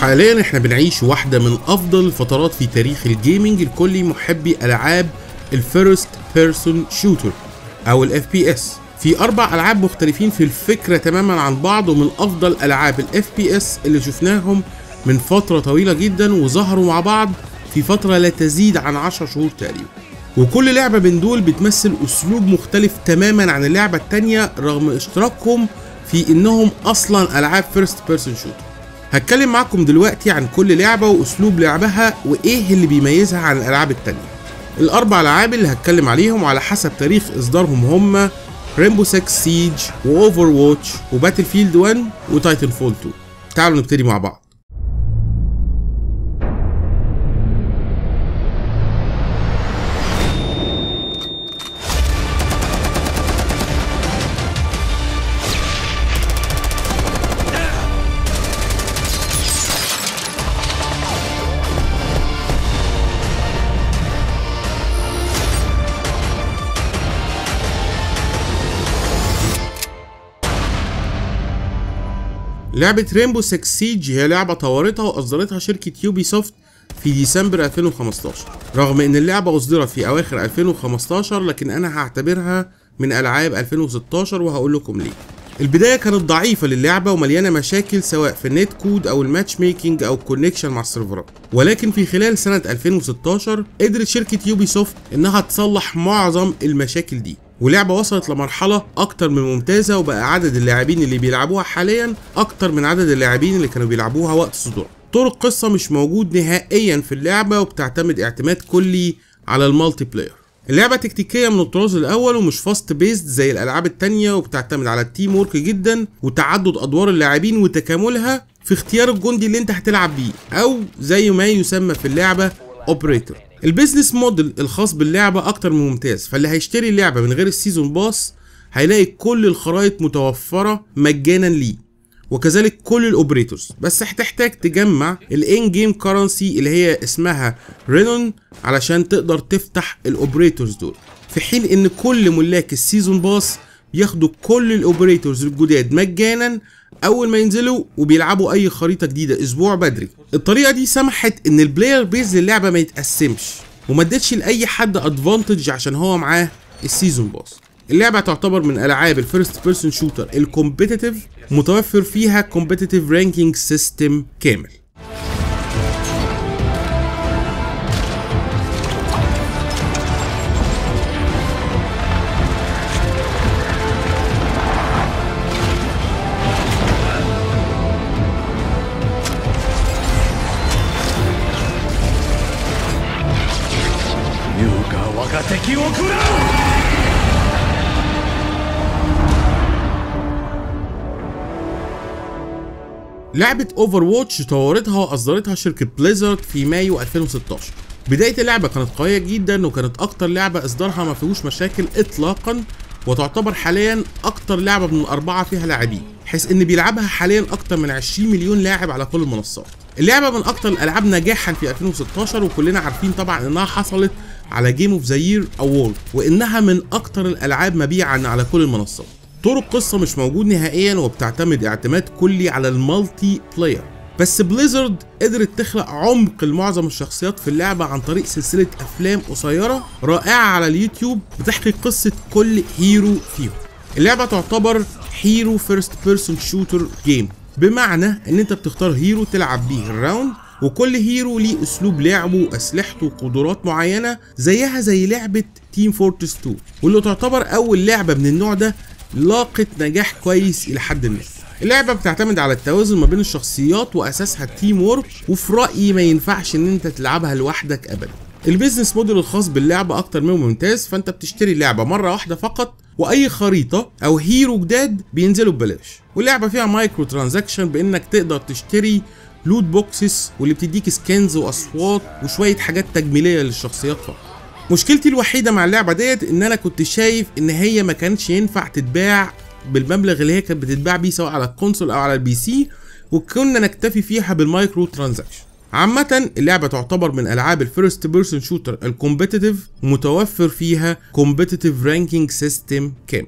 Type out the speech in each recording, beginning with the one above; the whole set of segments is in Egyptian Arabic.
حاليا احنا بنعيش واحدة من افضل الفترات في تاريخ الجيمنج لكل محبي العاب الفيرست بيرسون شوتر او الاف بي اس في اربع العاب مختلفين في الفكرة تماما عن بعض ومن افضل العاب الاف بي اس اللي شفناهم من فترة طويلة جدا وظهروا مع بعض في فترة لا تزيد عن 10 شهور تقريبا وكل لعبة من دول بتمثل اسلوب مختلف تماما عن اللعبة التانية رغم اشتراكهم في انهم اصلا العاب فيرست بيرسون شوتر هتكلم معاكم دلوقتي عن كل لعبة واسلوب لعبها وايه اللي بيميزها عن الالعاب التانية الاربع العاب اللي هتكلم عليهم على حسب تاريخ اصدارهم هما ريمبو 6 سيج واوفر واتش وباتل فيلد 1 وتايتن فول 2 تعالوا نبتدي مع بعض لعبة ريمبو 6 سيج هي لعبة طورتها وأصدرتها شركة يوبي سوفت في ديسمبر 2015 رغم ان اللعبة أصدرت في أواخر 2015 لكن أنا هعتبرها من ألعاب 2016 وهقول لكم ليه البداية كانت ضعيفة للعبة ومليانة مشاكل سواء في النت كود أو الماتش ميكنج أو الكونكشن مع السيرفرات ولكن في خلال سنة 2016 قدرت شركة يوبي سوفت إنها تصلح معظم المشاكل دي ولعبة وصلت لمرحلة أكتر من ممتازة وبقى عدد اللاعبين اللي بيلعبوها حاليا أكتر من عدد اللاعبين اللي كانوا بيلعبوها وقت صدورها طور القصة مش موجود نهائيا في اللعبة وبتعتمد اعتماد كلي على المالتي بلاير اللعبة تكتيكية من الطراز الأول ومش فاست بيست زي الألعاب التانية وبتعتمد على التيم وورك جدا وتعدد أدوار اللاعبين وتكاملها في اختيار الجندي اللي أنت هتلعب بيه أو زي ما يسمى في اللعبة اوبريتور البيزنس موديل الخاص باللعبة أكتر من ممتاز فاللي هيشتري اللعبة من غير السيزون باس هيلاقي كل الخرائط متوفرة مجانا ليه وكذلك كل الاوبريتورز بس هتحتاج تجمع الان جيم كرنسي اللي هي اسمها رينون علشان تقدر تفتح الاوبريتورز دول في حين ان كل ملاك السيزون باس ياخدوا كل الاوبريتورز الجداد مجانا اول ما ينزلوا وبيلعبوا اي خريطه جديده اسبوع بدري الطريقه دي سمحت ان البلاير بيز للعبه ما يتقسمش وما ادتش لاي حد ادفانتج عشان هو معاه السيزون باس اللعبة تعتبر من ألعاب الفيرست بيرسون شوتر الكومبيتيتيف متوفر فيها كومبيتيتيف رانكينج سيستم كامل لعبة اوفر واتش طورتها واصدرتها شركة بليزرد في مايو 2016 بداية اللعبة كانت قوية جدا وكانت اكتر لعبة اصدارها ما فيهوش مشاكل اطلاقا وتعتبر حاليا اكتر لعبة من الاربعة فيها لاعبين حيث ان بيلعبها حاليا اكتر من 20 مليون لاعب على كل المنصات اللعبة من اكتر الالعاب نجاحا في 2016 وكلنا عارفين طبعا انها حصلت على جيم اوف ذا يير اوورد وانها من اكتر الالعاب مبيعا على كل المنصات طور القصة مش موجود نهائيا وبتعتمد اعتماد كلي على المالتي بلاير بس بليزرد قدرت تخلق عمق لمعظم الشخصيات في اللعبة عن طريق سلسلة أفلام قصيرة رائعة على اليوتيوب بتحكي قصة كل هيرو فيهم اللعبة تعتبر هيرو فيرست بيرسون شوتر جيم بمعنى ان انت بتختار هيرو تلعب بيه الراوند وكل هيرو ليه اسلوب لعبه واسلحته وقدرات معينه زيها زي لعبه تيم فورتس 2 واللي تعتبر اول لعبه من النوع ده لاقت نجاح كويس الى حد ما اللعبة بتعتمد على التوازن ما بين الشخصيات واساسها التيم وورك وفي رأيي ما ينفعش ان انت تلعبها لوحدك ابدا البيزنس موديل الخاص باللعبة اكتر منه ممتاز فانت بتشتري اللعبة مرة واحدة فقط واي خريطة او هيرو جداد بينزلوا ببلاش واللعبة فيها مايكرو ترانزاكشن بانك تقدر تشتري لوت بوكسز واللي بتديك سكنز واصوات وشوية حاجات تجميلية للشخصيات فقط مشكلتي الوحيده مع اللعبه ديت ان انا كنت شايف ان هي ما كانش ينفع تتباع بالمبلغ اللي هي كانت بتتباع بيه سواء على الكونسول او على البي سي وكنا نكتفي فيها بالمايكرو ترانزاكشن عامة اللعبة تعتبر من ألعاب الفيرست بيرسون شوتر الكومبيتيتيف متوفر فيها كومبيتيتيف رانكينج سيستم كامل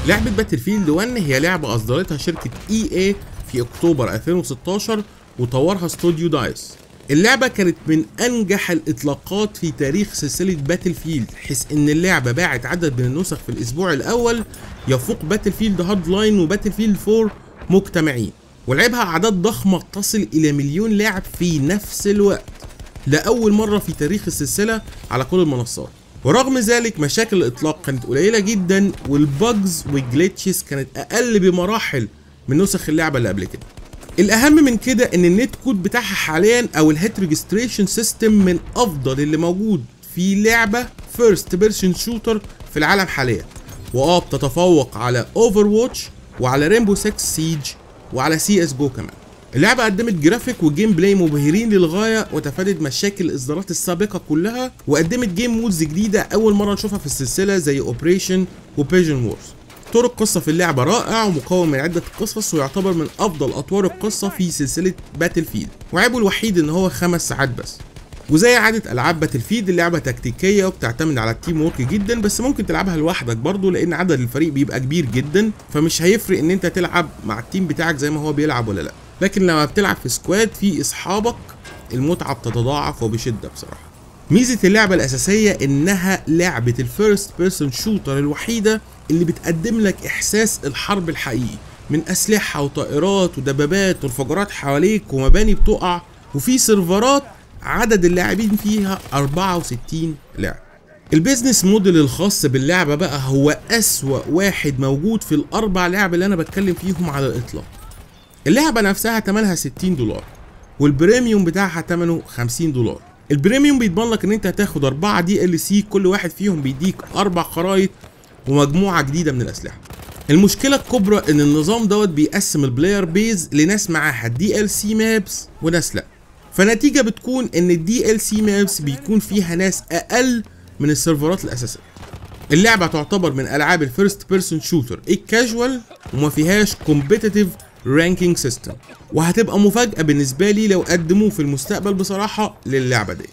لعبة باتل فيلد 1 هي لعبة أصدرتها شركة اي اي في أكتوبر 2016 وطورها استوديو دايس اللعبة كانت من أنجح الإطلاقات في تاريخ سلسلة باتل فيلد حيث إن اللعبة باعت عدد من النسخ في الأسبوع الأول يفوق باتل فيلد هارد لاين وباتل فيلد 4 مجتمعين ولعبها أعداد ضخمة تصل إلى مليون لاعب في نفس الوقت لأول مرة في تاريخ السلسلة على كل المنصات ورغم ذلك مشاكل الإطلاق كانت قليلة جدا والبجز والجلitches كانت أقل بمراحل من نسخ اللعبة اللي قبل كده الاهم من كده ان النت كود بتاعها حاليا او الهيت ريجستريشن سيستم من افضل اللي موجود في لعبه فيرست بيرسون شوتر في العالم حاليا واه بتتفوق على اوفر واتش وعلى ريمبو 6 سيج وعلى سي اس جو كمان اللعبة قدمت جرافيك وجيم بلاي مبهرين للغاية وتفادت مشاكل الإصدارات السابقة كلها وقدمت جيم مودز جديدة أول مرة نشوفها في السلسلة زي أوبريشن وبيجن وورز طور القصة في اللعبة رائع ومكون من عدة قصص ويعتبر من أفضل أطوار القصة في سلسلة باتل فيلد وعيبه الوحيد إن هو خمس ساعات بس وزي عادة ألعاب باتل فيلد اللعبة تكتيكية وبتعتمد على التيم وورك جدا بس ممكن تلعبها لوحدك برضه لأن عدد الفريق بيبقى كبير جدا فمش هيفرق إن أنت تلعب مع التيم بتاعك زي ما هو بيلعب ولا لأ لكن لما بتلعب في سكواد في أصحابك المتعة بتتضاعف وبشدة بصراحة ميزة اللعبة الأساسية إنها لعبة الفيرست بيرسون شوتر الوحيدة اللي بتقدم لك إحساس الحرب الحقيقي من أسلحة وطائرات ودبابات وانفجارات حواليك ومباني بتقع وفي سيرفرات عدد اللاعبين فيها 64 لاعب البيزنس موديل الخاص باللعبة بقى هو أسوأ واحد موجود في الأربع لعب اللي أنا بتكلم فيهم على الإطلاق اللعبة نفسها تمنها 60 دولار والبريميوم بتاعها تمنه 50 دولار البريميوم بيضمن لك ان انت هتاخد 4 دي ال سي كل واحد فيهم بيديك اربع خرايط ومجموعه جديده من الاسلحه المشكلة الكبرى ان النظام دوت بيقسم البلاير بيز لناس معاها دي ال سي مابس وناس لا فنتيجة بتكون ان الدي ال سي مابس بيكون فيها ناس اقل من السيرفرات الاساسية اللعبة تعتبر من العاب الفيرست بيرسون شوتر الكاجوال وما فيهاش كومبيتيتيف رانكينج سيستم وهتبقى مفاجأة بالنسبة لي لو قدموه في المستقبل بصراحة للعبة دي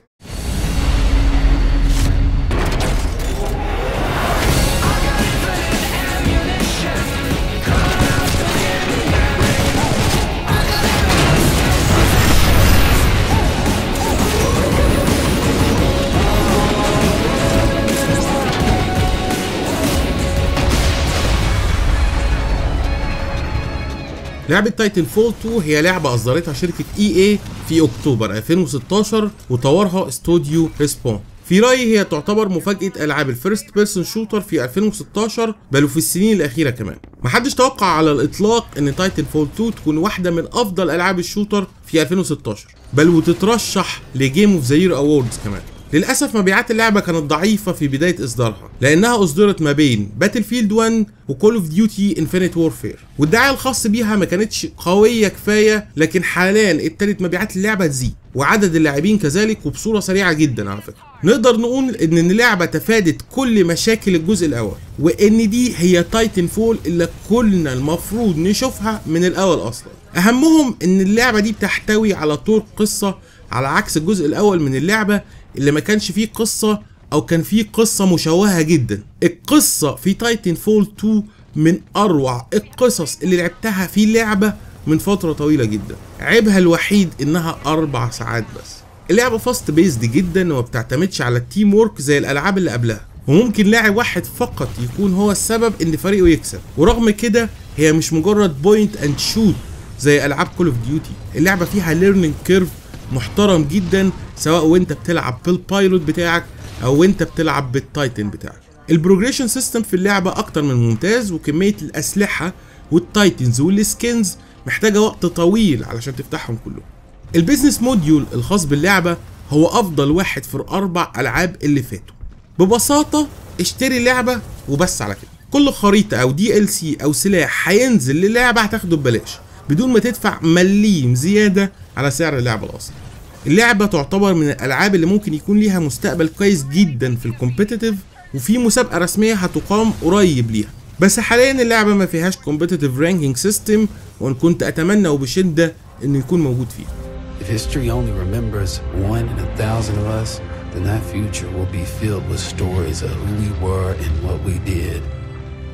لعبة تايتن فول 2 هي لعبة أصدرتها شركة اي اي في أكتوبر 2016 وطورها استوديو ريسبون في رأيي هي تعتبر مفاجأة ألعاب الفيرست بيرسون شوتر في 2016 بل وفي السنين الأخيرة كمان محدش توقع على الإطلاق إن تايتن فول 2 تكون واحدة من أفضل ألعاب الشوتر في 2016 بل وتترشح لجيم اوف ذا يير أووردز كمان للأسف مبيعات اللعبة كانت ضعيفة في بداية إصدارها لأنها أصدرت ما بين باتل فيلد 1 وكول اوف ديوتي انفينيت وورفير والدعاية الخاص بيها ما كانتش قوية كفاية لكن حاليا ابتدت مبيعات اللعبة تزيد وعدد اللاعبين كذلك وبصورة سريعة جدا على فكرة نقدر نقول ان اللعبة تفادت كل مشاكل الجزء الاول وان دي هي تايتن فول اللي كلنا المفروض نشوفها من الاول اصلا اهمهم ان اللعبة دي بتحتوي على طور قصة على عكس الجزء الاول من اللعبة اللي ما كانش فيه قصة او كان فيه قصة مشوهة جدا القصة في تايتن فول 2 من اروع القصص اللي لعبتها في لعبة من فترة طويلة جدا عيبها الوحيد انها اربع ساعات بس اللعبة فاست بيزد جدا وما بتعتمدش على التيم وورك زي الالعاب اللي قبلها وممكن لاعب واحد فقط يكون هو السبب ان فريقه يكسب ورغم كده هي مش مجرد بوينت اند شوت زي العاب كول اوف ديوتي اللعبه فيها ليرنينج كيرف محترم جدا سواء وانت بتلعب بالبايلوت بتاعك او وانت بتلعب بالتايتن بتاعك البروجريشن سيستم في اللعبه اكتر من ممتاز وكميه الاسلحه والتايتنز والسكنز محتاجه وقت طويل علشان تفتحهم كلهم البيزنس موديول الخاص باللعبه هو افضل واحد في الاربع العاب اللي فاتوا ببساطه اشتري لعبه وبس على كده كل خريطه او دي ال سي او سلاح هينزل للعبه هتاخده ببلاش بدون ما تدفع مليم زياده على سعر اللعبه الاصلي اللعبه تعتبر من الالعاب اللي ممكن يكون ليها مستقبل كويس جدا في الكومبيتيتيف وفي مسابقه رسميه هتقام قريب ليها بس حاليا اللعبه ما فيهاش كومبيتيتيف رانكينج سيستم وان كنت اتمنى وبشده انه يكون موجود فيها If history only remembers one in a thousand of us, then that future will be filled with stories of who we were and what we did.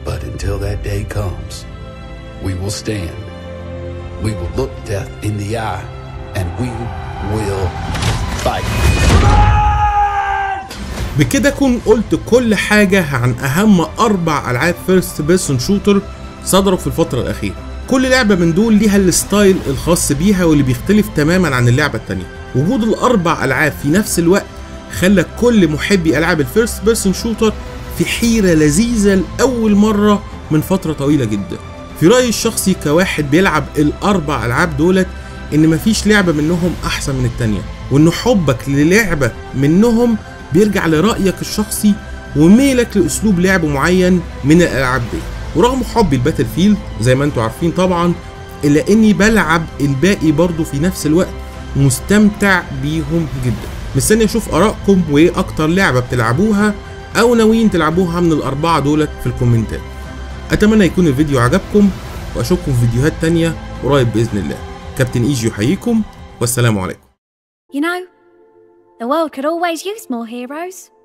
But until that day comes, we will stand. We will look death in the eye, and we will fight. بكده اكون قلت كل حاجة عن أهم أربع ألعاب فيرست بيرسون شوتر صدروا في الفترة الأخيرة كل لعبة من دول ليها الستايل الخاص بيها واللي بيختلف تماما عن اللعبة التانية وجود الأربع ألعاب في نفس الوقت خلى كل محبي ألعاب الفيرست بيرسون شوتر في حيرة لذيذة لأول مرة من فترة طويلة جدا في رأيي الشخصي كواحد بيلعب الأربع ألعاب دولت إن مفيش لعبة منهم أحسن من التانية وإن حبك للعبة منهم بيرجع لرأيك الشخصي وميلك لأسلوب لعب معين من الألعاب دي ورغم حبي الباتل فيلد زي ما انتوا عارفين طبعا إلا إني بلعب الباقي برضه في نفس الوقت ومستمتع بيهم جدا مستني أشوف آرائكم وإيه أكتر لعبة بتلعبوها أو ناويين تلعبوها من الأربعة دولت في الكومنتات أتمنى يكون الفيديو عجبكم وأشوفكم في فيديوهات تانية قريب بإذن الله كابتن إيجي يحييكم والسلام عليكم You know, the world could always use more heroes.